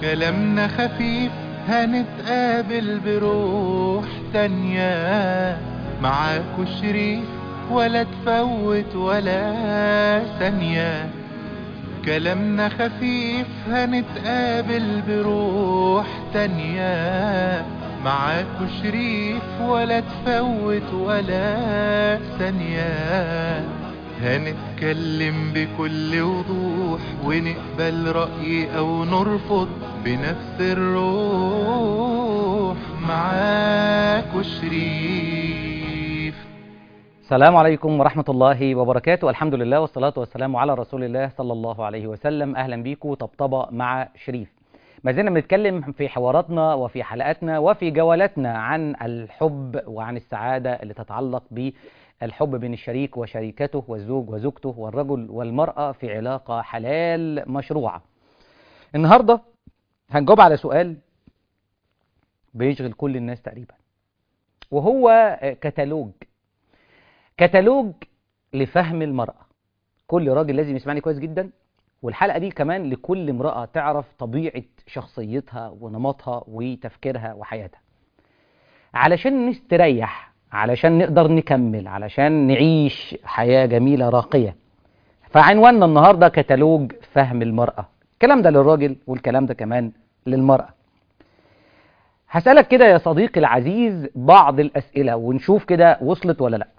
كلامنا خفيف هنتقابل بروح تانية معاكو شريف ولا تفوت ولا ثانية كلامنا خفيف هنتقابل بروح تانية معاكو شريف ولا تفوت ولا ثانية هنتكلم بكل وضوح ونقبل رأي أو نرفض بنفس الروح معاكو شريف السلام عليكم ورحمة الله وبركاته الحمد لله والصلاة والسلام على رسول الله صلى الله عليه وسلم أهلا بيكم طبطبة مع شريف ما زلنا بنتكلم في حواراتنا وفي حلقاتنا وفي جولاتنا عن الحب وعن السعادة اللي تتعلق بالحب بين الشريك وشريكته والزوج وزوجته والرجل والمرأة في علاقة حلال مشروعة النهاردة هنجاوب على سؤال بيشغل كل الناس تقريبا وهو كتالوج كتالوج لفهم المرأة كل راجل لازم يسمعني كويس جدا والحلقة دي كمان لكل امرأة تعرف طبيعة شخصيتها ونمطها وتفكيرها وحياتها علشان نستريح علشان نقدر نكمل علشان نعيش حياة جميلة راقية فعنواننا النهاردة كتالوج فهم المرأة الكلام ده للراجل والكلام ده كمان للمرأة هسألك كده يا صديقي العزيز بعض الأسئلة ونشوف كده وصلت ولا لأ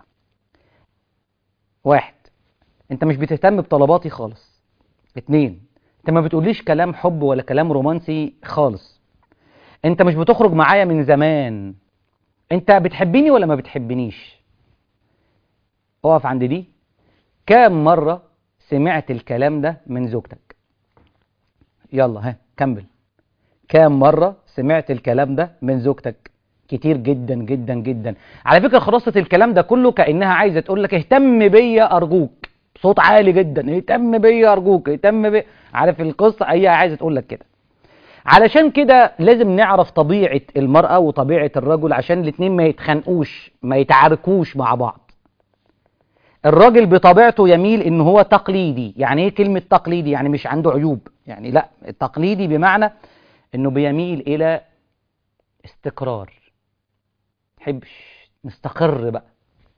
واحد انت مش بتهتم بطلباتي خالص اتنين انت ما بتقوليش كلام حب ولا كلام رومانسي خالص انت مش بتخرج معايا من زمان انت بتحبني ولا ما بتحبنيش اقف عند دي كام مرة سمعت الكلام ده من زوجتك يلا ها كمل كام مرة سمعت الكلام ده من زوجتك كتير جدا جدا جدا على فكرة خلاصة الكلام ده كله كأنها عايزة تقول لك اهتم بيا أرجوك صوت عالي جدا اهتم بيا أرجوك اهتم بيا عارف القصة هي عايزة تقول لك كده علشان كده لازم نعرف طبيعة المرأة وطبيعة الرجل عشان الاتنين ما يتخانقوش ما يتعاركوش مع بعض الراجل بطبيعته يميل ان هو تقليدي يعني ايه كلمة تقليدي يعني مش عنده عيوب يعني لا التقليدي بمعنى انه بيميل الى استقرار حبش نستقر بقى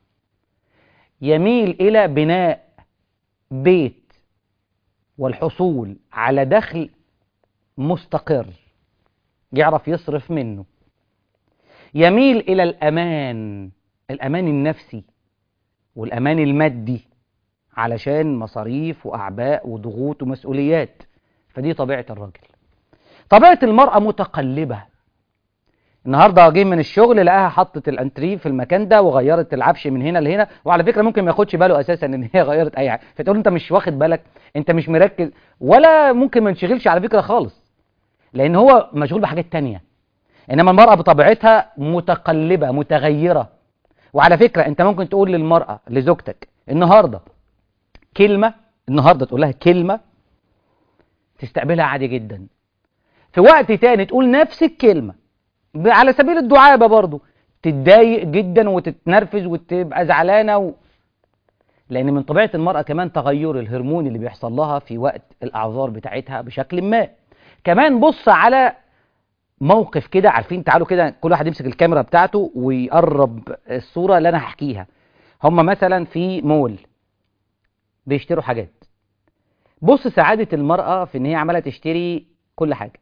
يميل إلى بناء بيت والحصول على دخل مستقر يعرف يصرف منه يميل إلى الأمان الأمان النفسي والأمان المادي علشان مصاريف وأعباء وضغوط ومسؤوليات فدي طبيعة الراجل طبيعة المرأة متقلبة النهارده جه من الشغل لقاها حطت الانتريه في المكان ده وغيرت العفش من هنا لهنا وعلى فكره ممكن ما ياخدش باله اساسا ان هي غيرت اي حاجه فتقول انت مش واخد بالك انت مش مركز ولا ممكن ما ينشغلش على فكره خالص لان هو مشغول بحاجات تانية انما المراه بطبيعتها متقلبه متغيره وعلى فكره انت ممكن تقول للمراه لزوجتك النهارده كلمه النهارده تقول لها كلمه تستقبلها عادي جدا في وقت تاني تقول نفس الكلمه على سبيل الدعابة برضو تتضايق جدا وتتنرفز وتبقى زعلانة و... لأن من طبيعة المرأة كمان تغير الهرمون اللي بيحصل لها في وقت الأعذار بتاعتها بشكل ما كمان بص على موقف كده عارفين تعالوا كده كل واحد يمسك الكاميرا بتاعته ويقرب الصورة اللي أنا هحكيها هم مثلا في مول بيشتروا حاجات بص سعادة المرأة في إن هي عمالة تشتري كل حاجة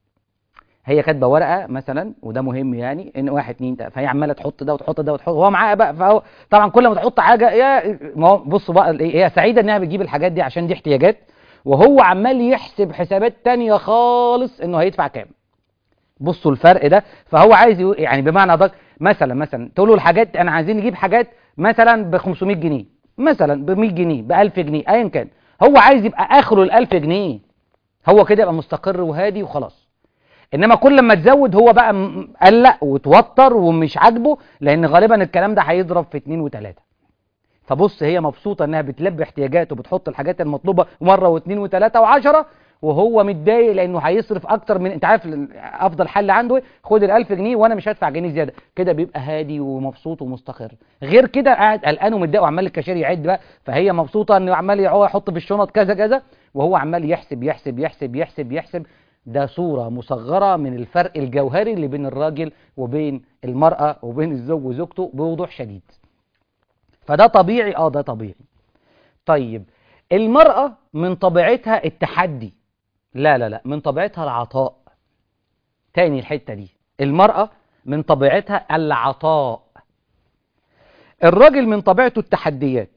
هي كاتبه ورقه مثلا وده مهم يعني ان واحد اتنين تلاته فهي عماله تحط ده وتحط ده وتحط هو معاها بقى فهو طبعا كل ما تحط حاجه يا ما هو بصوا بقى هي سعيده انها بتجيب الحاجات دي عشان دي احتياجات وهو عمال يحسب حسابات تانية خالص انه هيدفع كام بصوا الفرق ده فهو عايز يقول يعني بمعنى ده مثلا مثلا تقول له الحاجات انا عايزين نجيب حاجات مثلا ب 500 جنيه مثلا ب 100 جنيه ب 1000 جنيه ايا كان هو عايز يبقى اخره ال 1000 جنيه هو كده يبقى مستقر وهادي وخلاص انما كل ما تزود هو بقى قلق وتوتر ومش عاجبه لان غالبا الكلام ده هيضرب في اتنين وتلاته فبص هي مبسوطه انها بتلبي احتياجاته وبتحط الحاجات المطلوبه مره واثنين وثلاثه وعشرة وهو متضايق لانه هيصرف اكتر من انت عارف افضل حل عنده ايه خد ال1000 جنيه وانا مش هدفع جنيه زياده كده بيبقى هادي ومبسوط ومستقر غير كده قاعد قلقان ومتضايق وعمال الكاشير يعد بقى فهي مبسوطه انه عمال يحط في الشنط كذا كذا وهو عمال يحسب يحسب يحسب يحسب يحسب ده صورة مصغرة من الفرق الجوهري اللي بين الراجل وبين المرأة وبين الزوج وزوجته بوضوح شديد فده طبيعي اه ده طبيعي طيب المرأة من طبيعتها التحدي لا لا لا من طبيعتها العطاء تاني الحتة دي المرأة من طبيعتها العطاء الراجل من طبيعته التحديات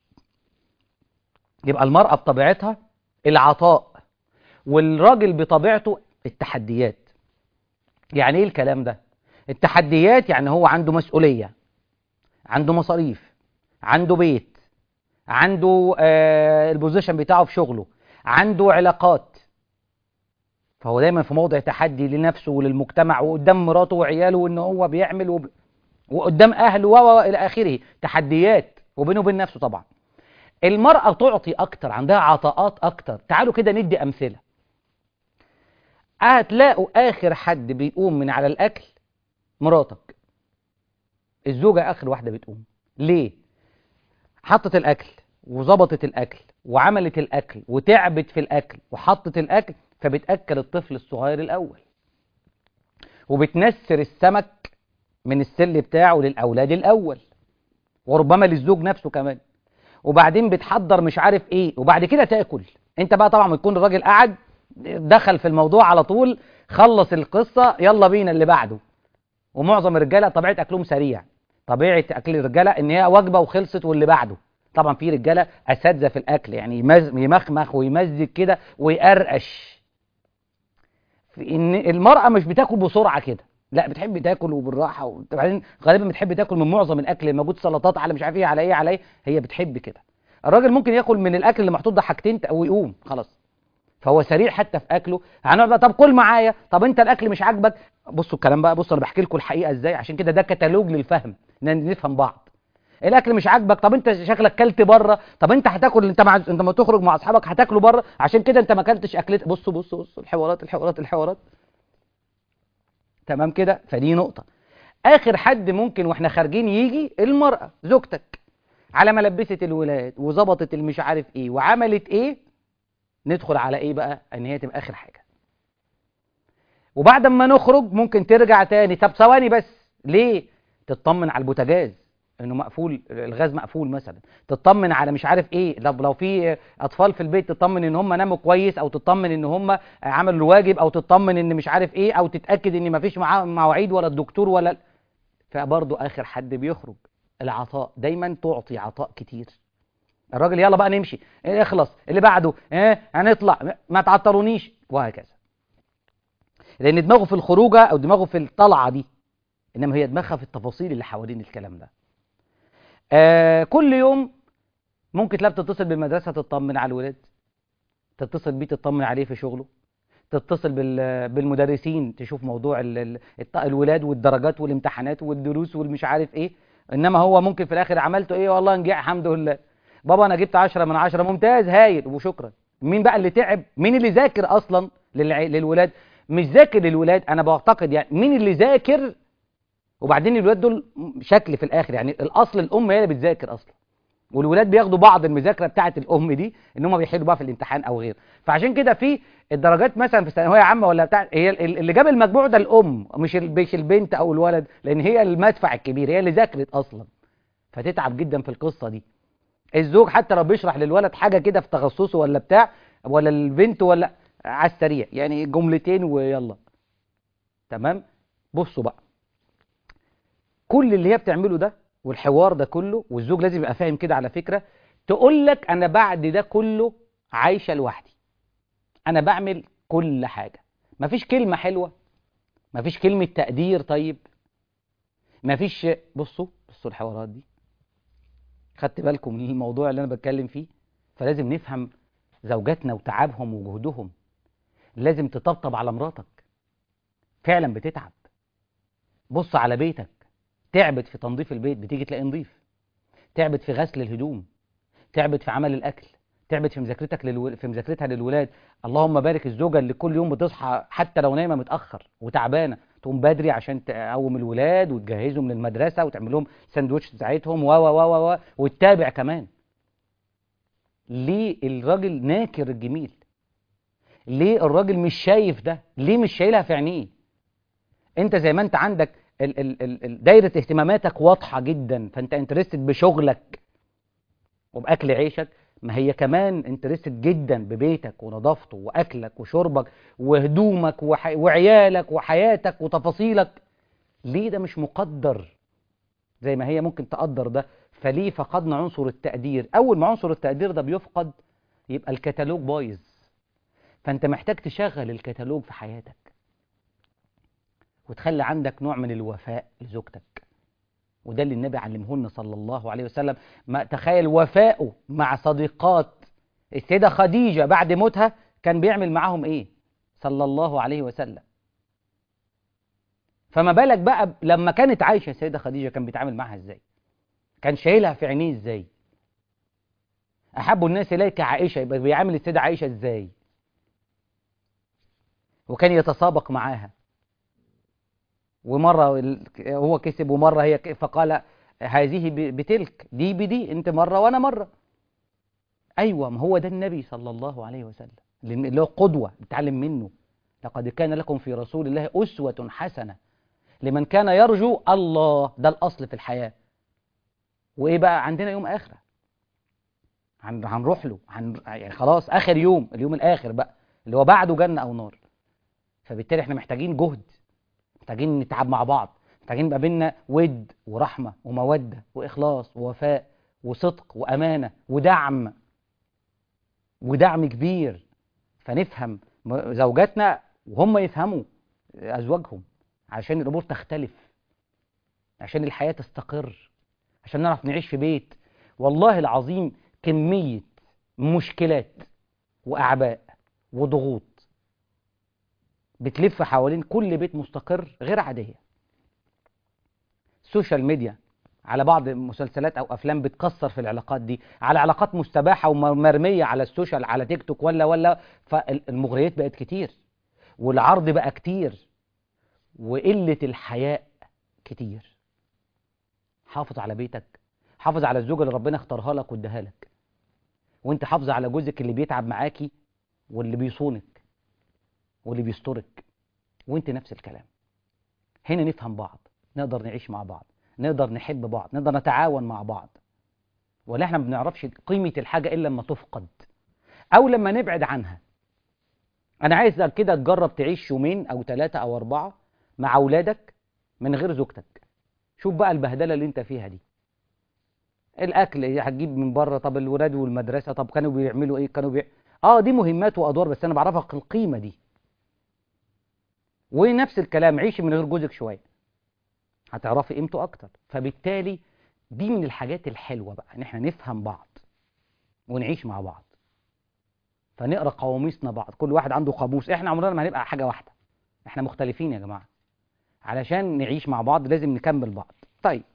يبقى المرأة بطبيعتها العطاء والراجل بطبيعته التحديات يعني ايه الكلام ده التحديات يعني هو عنده مسؤولية عنده مصاريف عنده بيت عنده آه البوزيشن بتاعه في شغله عنده علاقات فهو دايما في موضع تحدي لنفسه وللمجتمع وقدام مراته وعياله وان هو بيعمل وب... وقدام اهله و الى اخره تحديات وبينه وبين نفسه طبعا المرأة تعطي اكتر عندها عطاءات اكتر تعالوا كده ندي امثلة هتلاقوا اخر حد بيقوم من على الاكل مراتك الزوجة اخر واحدة بتقوم ليه حطت الاكل وظبطت الاكل وعملت الاكل وتعبت في الاكل وحطت الاكل فبتاكل الطفل الصغير الاول وبتنسر السمك من السل بتاعه للاولاد الاول وربما للزوج نفسه كمان وبعدين بتحضر مش عارف ايه وبعد كده تاكل انت بقى طبعا بتكون الراجل قعد دخل في الموضوع على طول خلص القصه يلا بينا اللي بعده ومعظم الرجاله طبيعه اكلهم سريع طبيعه اكل الرجاله ان هي وجبه وخلصت واللي بعده طبعا في رجاله اساتذه في الاكل يعني يمخمخ ويمزج كده ويقرقش في ان المراه مش بتاكل بسرعه كده لا بتحب تاكل وبالراحه وبعدين غالبا بتحب تاكل من معظم الاكل اللي موجود سلطات على مش عارف ايه على ايه على ايه هي بتحب كده الراجل ممكن ياكل من الاكل اللي محطوط ده حاجتين ويقوم خلاص فهو سريع حتى في اكله هنقعد بقى طب كل معايا طب انت الاكل مش عاجبك بصوا الكلام بقى بصوا انا بحكي لكم الحقيقه ازاي عشان كده ده كتالوج للفهم ان نفهم بعض الاكل مش عاجبك طب انت شكلك كلت بره طب انت هتاكل انت مع انت لما تخرج مع اصحابك هتاكلوا بره عشان كده انت ما اكلتش اكلت بصوا بصوا بصوا الحوارات الحوارات الحوارات تمام كده فدي نقطه اخر حد ممكن واحنا خارجين يجي المراه زوجتك على ما لبست الولاد وظبطت المش عارف ايه وعملت ايه ندخل على ايه بقى ان هي تبقى اخر حاجه وبعد ما نخرج ممكن ترجع تاني طب ثواني بس ليه تطمن على البوتاجاز انه مقفول الغاز مقفول مثلا تطمن على مش عارف ايه طب لو في اطفال في البيت تطمن ان هم ناموا كويس او تطمن ان هم عملوا الواجب او تطمن ان مش عارف ايه او تتاكد ان مفيش معاهم مواعيد ولا الدكتور ولا فبرضه اخر حد بيخرج العطاء دايما تعطي عطاء كتير الراجل يلا بقى نمشي إيه اخلص اللي بعده ايه هنطلع ما تعطلونيش وهكذا لان دماغه في الخروجه او دماغه في الطلعه دي انما هي دماغها في التفاصيل اللي حوالين الكلام ده آه كل يوم ممكن تلاقي بتتصل بالمدرسه تطمن على الولاد تتصل بيه تطمن عليه في شغله تتصل بالمدرسين تشوف موضوع ال ال الولاد والدرجات والامتحانات والدروس والمش عارف ايه انما هو ممكن في الاخر عملته ايه والله نجح الحمد لله بابا انا جبت 10 من 10 ممتاز هايل وشكرا مين بقى اللي تعب مين اللي ذاكر اصلا للع... للولاد مش ذاكر للولاد انا بعتقد يعني مين اللي ذاكر وبعدين الولاد دول شكل في الاخر يعني الاصل الام هي اللي بتذاكر اصلا والولاد بياخدوا بعض المذاكره بتاعه الام دي ان هم بيحلوا بقى في الامتحان او غيره فعشان كده في الدرجات مثلا في الثانويه عامه ولا بتاع هي اللي جاب المجموع ده الام مش مش البنت او الولد لان هي المدفع الكبير هي اللي ذاكرت اصلا فتتعب جدا في القصه دي الزوج حتى لو بيشرح للولد حاجه كده في تخصصه ولا بتاع ولا البنت ولا على السريع يعني جملتين ويلا تمام بصوا بقى كل اللي هي بتعمله ده والحوار ده كله والزوج لازم يبقى فاهم كده على فكره تقول لك انا بعد ده كله عايشه لوحدي انا بعمل كل حاجه مفيش كلمه حلوه مفيش كلمه تقدير طيب مفيش بصوا بصوا الحوارات دي خدت بالكم من الموضوع اللي انا بتكلم فيه فلازم نفهم زوجاتنا وتعبهم وجهدهم لازم تطبطب على مراتك فعلا بتتعب بص على بيتك تعبت في تنظيف البيت بتيجي تلاقيه نظيف تعبت في غسل الهدوم تعبت في عمل الاكل تعبت في مذاكرتك للو... في مذاكرتها للولاد اللهم بارك الزوجه اللي كل يوم بتصحى حتى لو نايمه متاخر وتعبانه تقوم بدري عشان تقوم الولاد وتجهزهم للمدرسه وتعمل لهم ساندوتش بتاعتهم و و و و وتتابع كمان ليه الراجل ناكر الجميل ليه الراجل مش شايف ده ليه مش شايلها في عينيه انت زي ما انت عندك ال ال ال ال دايره اهتماماتك واضحه جدا فانت انترستد بشغلك وباكل عيشك ما هي كمان انترستد جدا ببيتك ونظافته واكلك وشربك وهدومك وح... وعيالك وحياتك وتفاصيلك ليه ده مش مقدر زي ما هي ممكن تقدر ده فليه فقدنا عنصر التقدير اول ما عنصر التقدير ده بيفقد يبقى الكتالوج بايظ فانت محتاج تشغل الكتالوج في حياتك وتخلي عندك نوع من الوفاء لزوجتك وده اللي النبي علمه لنا صلى الله عليه وسلم ما تخيل وفائه مع صديقات السيدة خديجة بعد موتها كان بيعمل معاهم ايه صلى الله عليه وسلم فما بالك بقى لما كانت عايشة السيدة خديجة كان بيتعامل معها ازاي كان شايلها في عينيه ازاي احب الناس اليك عائشة يبقى بيعامل السيدة عائشة ازاي وكان يتسابق معاها ومرة هو كسب ومرة هي ك... فقال هذه بتلك دي بدي انت مرة وانا مرة ايوه ما هو ده النبي صلى الله عليه وسلم اللي هو قدوة بتعلم منه لقد كان لكم في رسول الله أسوة حسنة لمن كان يرجو الله ده الأصل في الحياة وإيه بقى عندنا يوم آخرة هن... هنروح له هن... يعني خلاص آخر يوم اليوم الآخر بقى اللي هو بعده جنة أو نار فبالتالي احنا محتاجين جهد محتاجين نتعب مع بعض محتاجين يبقى بينا ود ورحمة ومودة وإخلاص ووفاء وصدق وأمانة ودعم ودعم كبير فنفهم زوجاتنا وهم يفهموا أزواجهم عشان الأمور تختلف عشان الحياة تستقر عشان نعرف نعيش في بيت والله العظيم كمية مشكلات وأعباء وضغوط بتلف حوالين كل بيت مستقر غير عادية السوشيال ميديا على بعض مسلسلات او افلام بتكسر في العلاقات دي على علاقات مستباحه ومرميه على السوشيال على تيك توك ولا ولا فالمغريات بقت كتير والعرض بقى كتير وقله الحياء كتير حافظ على بيتك حافظ على الزوجه اللي ربنا اختارها لك واداها لك وانت حافظ على جوزك اللي بيتعب معاكي واللي بيصونك واللي بيسترك وانت نفس الكلام هنا نفهم بعض نقدر نعيش مع بعض نقدر نحب بعض نقدر نتعاون مع بعض ولا احنا ما بنعرفش قيمة الحاجة إلا لما تفقد أو لما نبعد عنها أنا عايزك كده تجرب تعيش يومين أو ثلاثة أو أربعة مع أولادك من غير زوجتك شوف بقى البهدلة اللي أنت فيها دي الأكل هتجيب من بره طب الولاد والمدرسة طب كانوا بيعملوا إيه كانوا بي... آه دي مهمات وأدوار بس أنا بعرفك القيمة دي ونفس الكلام عيشي من غير جوزك شوية هتعرفي قيمته اكتر فبالتالي دي من الحاجات الحلوه بقى ان احنا نفهم بعض ونعيش مع بعض فنقرا قواميسنا بعض كل واحد عنده قاموس احنا عمرنا ما هنبقى حاجه واحده احنا مختلفين يا جماعه علشان نعيش مع بعض لازم نكمل بعض طيب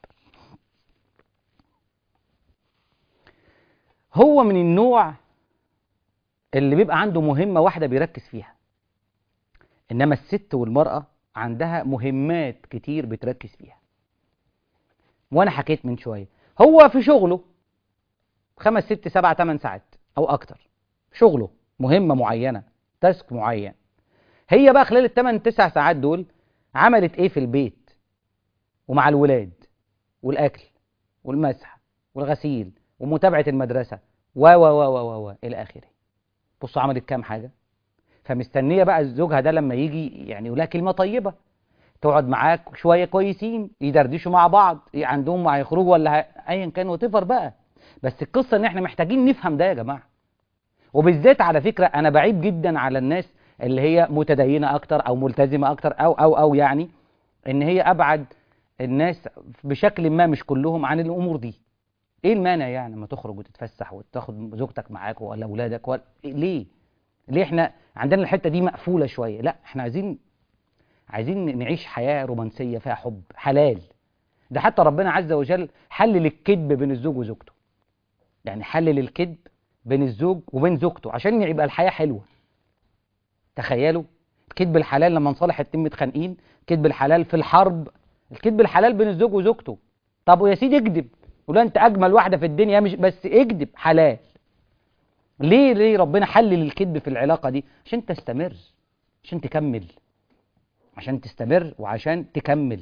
هو من النوع اللي بيبقى عنده مهمه واحده بيركز فيها انما الست والمراه عندها مهمات كتير بتركز فيها وانا حكيت من شويه هو في شغله خمس ست سبع ثمان ساعات او اكتر شغله مهمه معينه تاسك معين هي بقى خلال الثمان تسع ساعات دول عملت ايه في البيت ومع الولاد والاكل والمسح والغسيل ومتابعه المدرسه و و و و و الى اخره بصوا عملت كام حاجه فمستنيه بقى زوجها ده لما يجي يعني يقول لها كلمه طيبه تقعد معاك شويه كويسين يدردشوا مع بعض عندهم هيخرجوا ولا ايا كان وتفر بقى بس القصه ان احنا محتاجين نفهم ده يا جماعه وبالذات على فكره انا بعيب جدا على الناس اللي هي متدينه اكتر او ملتزمه اكتر او او او يعني ان هي ابعد الناس بشكل ما مش كلهم عن الامور دي ايه المانع يعني لما تخرج وتتفسح وتاخد زوجتك معاك ولا اولادك ولا ليه ليه احنا عندنا الحته دي مقفوله شويه لا احنا عايزين عايزين نعيش حياه رومانسيه فيها حب حلال ده حتى ربنا عز وجل حلل الكذب بين الزوج وزوجته يعني حلل الكذب بين الزوج وبين زوجته عشان يبقى الحياه حلوه تخيلوا الكذب الحلال لما نصالح التم متخانقين كذب الحلال في الحرب الكذب الحلال بين الزوج وزوجته طب ويا سيدي اكذب ولا انت اجمل واحده في الدنيا مش بس اكذب حلال ليه ليه ربنا حلل الكذب في العلاقه دي عشان تستمر عشان تكمل عشان تستمر وعشان تكمل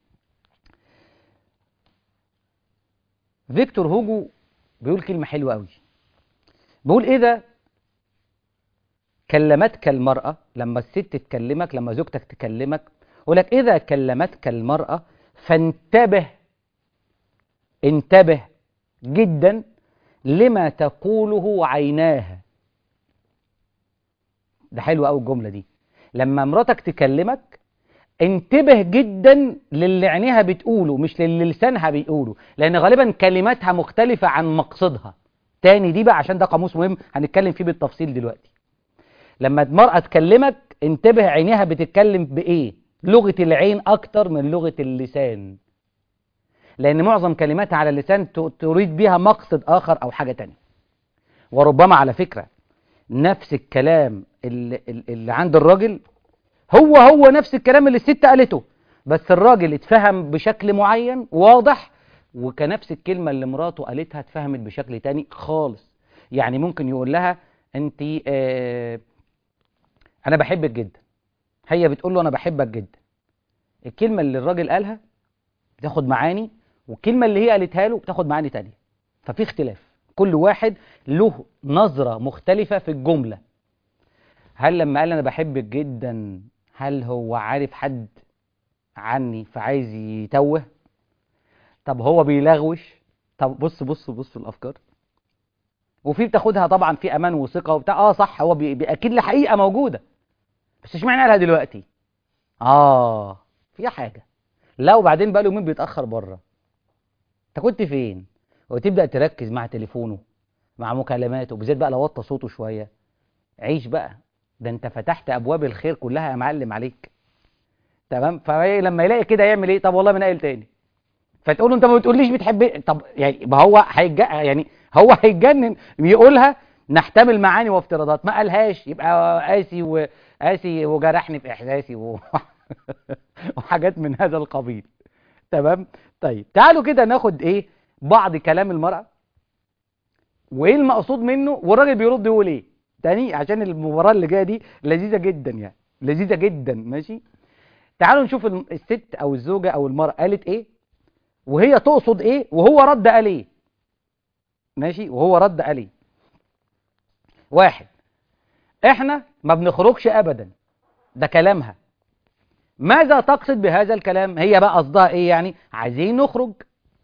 فيكتور هوجو بيقول كلمه حلوه قوي بيقول اذا كلمتك المراه لما الست تكلمك لما زوجتك تكلمك يقول لك اذا كلمتك المراه فانتبه انتبه جدا لما تقوله عيناها ده حلو قوي الجمله دي لما مراتك تكلمك انتبه جدا للي عينيها بتقوله مش للي لسانها بيقوله لان غالبا كلماتها مختلفه عن مقصدها تاني دي بقى عشان ده قاموس مهم هنتكلم فيه بالتفصيل دلوقتي لما المرأة تكلمك انتبه عينيها بتتكلم بإيه لغة العين أكتر من لغة اللسان لأن معظم كلماتها على اللسان ت- تريد بها مقصد آخر أو حاجة تانية وربما على فكرة نفس الكلام اللي, اللي عند الراجل هو هو نفس الكلام اللي الست قالته بس الراجل اتفهم بشكل معين واضح وكنفس الكلمة اللي مراته قالتها اتفهمت بشكل تاني خالص يعني ممكن يقول لها انت آه انا بحبك جدا هي بتقول له انا بحبك جدا الكلمة اللي الراجل قالها بتاخد معاني والكلمة اللي هي قالتها له بتاخد معاني تانية ففي اختلاف كل واحد له نظرة مختلفة في الجملة هل لما قال انا بحبك جدا هل هو عارف حد عني فعايز يتوه طب هو بيلغوش طب بص بص بص الافكار وفي بتاخدها طبعا في امان وثقه وبتاع اه صح هو بي- بيأكد لي حقيقه موجوده بس اشمعنى قالها دلوقتي اه في حاجه لا وبعدين بقى له يومين بيتاخر بره انت كنت فين وتبدا تركز مع تليفونه مع مكالماته بالذات بقى لو وطى صوته شويه عيش بقى ده انت فتحت ابواب الخير كلها يا معلم عليك تمام فلما يلاقي كده يعمل ايه طب والله ما ناقل تاني فتقول له انت ما بتقوليش بتحب طب يعني ما هو هيج يعني هو هيتجنن يقولها نحتمل معاني وافتراضات ما قالهاش يبقى قاسي وقاسي وجرحني في احساسي و... وحاجات من هذا القبيل تمام طيب تعالوا كده ناخد ايه بعض كلام المرأة وايه المقصود منه والراجل بيرد يقول ايه تاني عشان المباراة اللي جاية دي لذيذة جدا يعني لذيذة جدا ماشي تعالوا نشوف الم- الست او الزوجة او المرأة قالت ايه وهي تقصد ايه وهو رد قال ايه ماشي وهو رد قال ايه واحد احنا ما بنخرجش ابدا ده كلامها ماذا تقصد بهذا الكلام هي بقى قصدها ايه يعني عايزين نخرج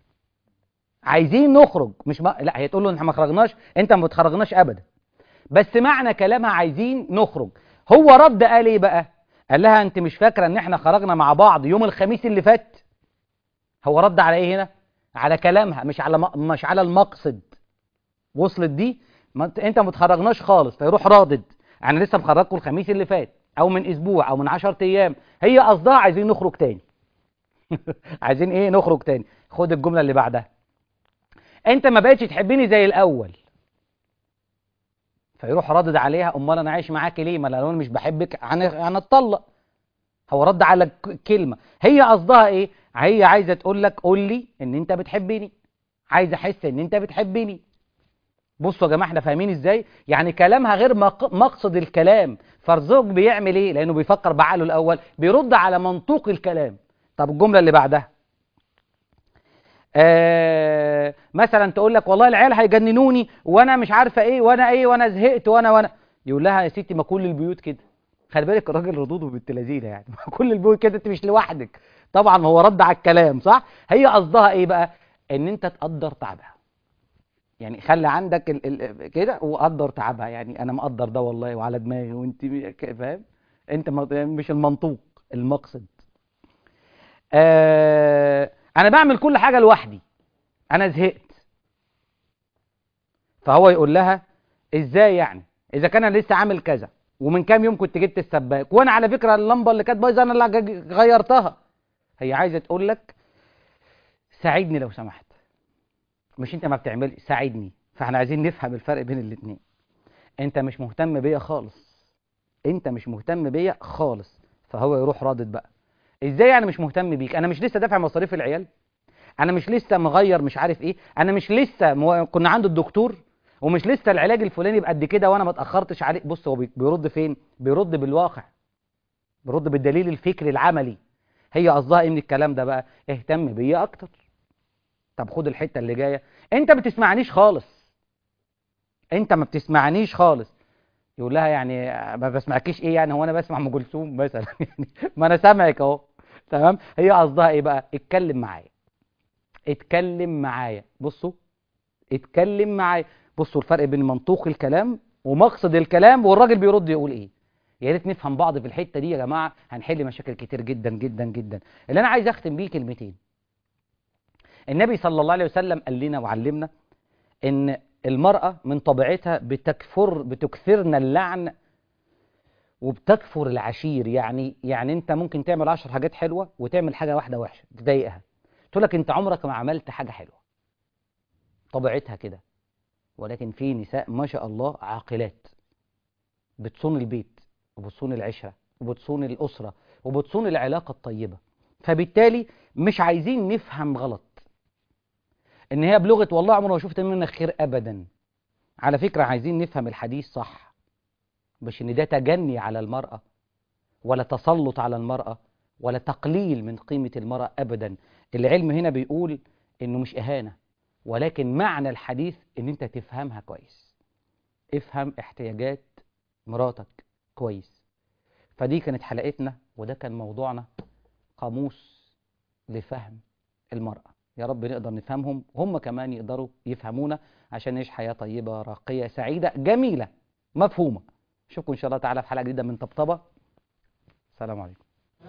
عايزين نخرج مش ما... لا هي تقول له احنا ما خرجناش انت ما بتخرجناش ابدا بس معنى كلامها عايزين نخرج هو رد قال ايه بقى قال لها انت مش فاكره ان احنا خرجنا مع بعض يوم الخميس اللي فات هو رد على ايه هنا على كلامها مش على م... مش على المقصد وصلت دي ما انت انت ما تخرجناش خالص فيروح رادد انا لسه مخرجكم الخميس اللي فات او من اسبوع او من 10 ايام هي قصدها عايزين نخرج تاني عايزين ايه نخرج تاني خد الجمله اللي بعدها انت ما بقتش تحبني زي الاول فيروح رادد عليها امال انا عايش معاكي ليه ما لو انا مش بحبك هن- هنتطلق هو رد على ك- كلمه هي قصدها ايه هي عايزه تقول لك قول لي ان انت بتحبني عايزه احس ان انت بتحبني بصوا يا جماعه احنا فاهمين ازاي يعني كلامها غير مق- مقصد الكلام فالزوج بيعمل ايه لانه بيفكر بعقله الاول بيرد على منطوق الكلام طب الجمله اللي بعدها آه مثلا تقول لك والله العيال هيجننوني وانا مش عارفه ايه وانا ايه وانا زهقت وانا وانا يقول لها يا ستي ما كل البيوت كده خلي بالك الراجل ردوده بنت لذينه يعني ما كل البيوت كده انت مش لوحدك طبعا هو رد على الكلام صح هي قصدها ايه بقى ان انت تقدر تعبها يعني خلي عندك ال ال كده وقدر تعبها يعني انا مقدر ده والله وعلى دماغي وانت ك- فاهم انت ما- مش المنطوق المقصد آه انا بعمل كل حاجه لوحدي انا زهقت فهو يقول لها ازاي يعني اذا كان انا لسه عامل كذا ومن كام يوم كنت جبت السباك وانا على فكره اللمبه اللي كانت بايظه انا اللي ج- غيرتها هي عايزه تقول لك ساعدني لو سمحت مش انت ما بتعمل ساعدني فاحنا عايزين نفهم الفرق بين الاثنين انت مش مهتم بيا خالص انت مش مهتم بيا خالص فهو يروح رادد بقى ازاي انا مش مهتم بيك انا مش لسه دافع مصاريف العيال انا مش لسه مغير مش عارف ايه انا مش لسه مو... كنا عند الدكتور ومش لسه العلاج الفلاني بقد كده وانا ما اتاخرتش عليه بص هو بي- بيرد فين بيرد بالواقع بيرد بالدليل الفكري العملي هي قصدها ايه من الكلام ده بقى اهتم بيا اكتر طب خد الحته اللي جايه انت ما بتسمعنيش خالص انت ما بتسمعنيش خالص يقول لها يعني ما بسمعكيش ايه يعني هو انا بسمع ام كلثوم مثلا يعني ما انا سامعك اهو تمام هي قصدها ايه بقى اتكلم معايا اتكلم معايا بصوا اتكلم معايا بصوا الفرق بين منطوق الكلام ومقصد الكلام والراجل بيرد يقول ايه يا ريت نفهم بعض في الحته دي يا جماعه هنحل مشاكل كتير جدا جدا جدا اللي انا عايز اختم بيه كلمتين النبي صلى الله عليه وسلم قال لنا وعلمنا ان المراه من طبيعتها بتكفر بتكثرنا اللعن وبتكفر العشير يعني يعني انت ممكن تعمل عشر حاجات حلوه وتعمل حاجه واحده وحشه تضايقها تقول لك انت عمرك ما عملت حاجه حلوه طبيعتها كده ولكن في نساء ما شاء الله عاقلات بتصون البيت وبتصون العشرة وبتصون الأسرة وبتصون العلاقة الطيبة فبالتالي مش عايزين نفهم غلط ان هي بلغة والله عمري ما شفت منك خير ابدا على فكرة عايزين نفهم الحديث صح مش ان ده تجني على المرأة ولا تسلط على المرأة ولا تقليل من قيمة المرأة ابدا العلم هنا بيقول انه مش اهانة ولكن معنى الحديث ان انت تفهمها كويس افهم احتياجات مراتك كويس فدي كانت حلقتنا وده كان موضوعنا قاموس لفهم المرأة يا رب نقدر نفهمهم هم كمان يقدروا يفهمونا عشان نعيش حياة طيبة راقية سعيدة جميلة مفهومة اشوفكم ان شاء الله تعالى في حلقة جديدة من طبطبة السلام عليكم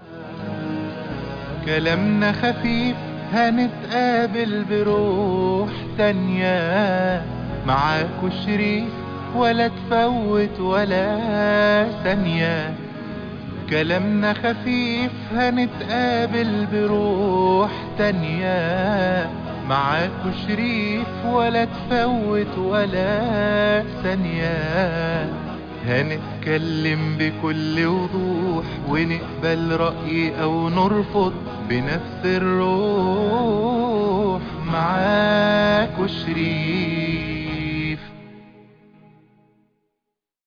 كلامنا خفيف هنتقابل بروح تانية معاكو شريف ولا تفوت ولا ثانية كلامنا خفيف هنتقابل بروح تانية معاكو شريف ولا تفوت ولا ثانية هنتكلم بكل وضوح ونقبل رأي أو نرفض بنفس الروح معاكو شريف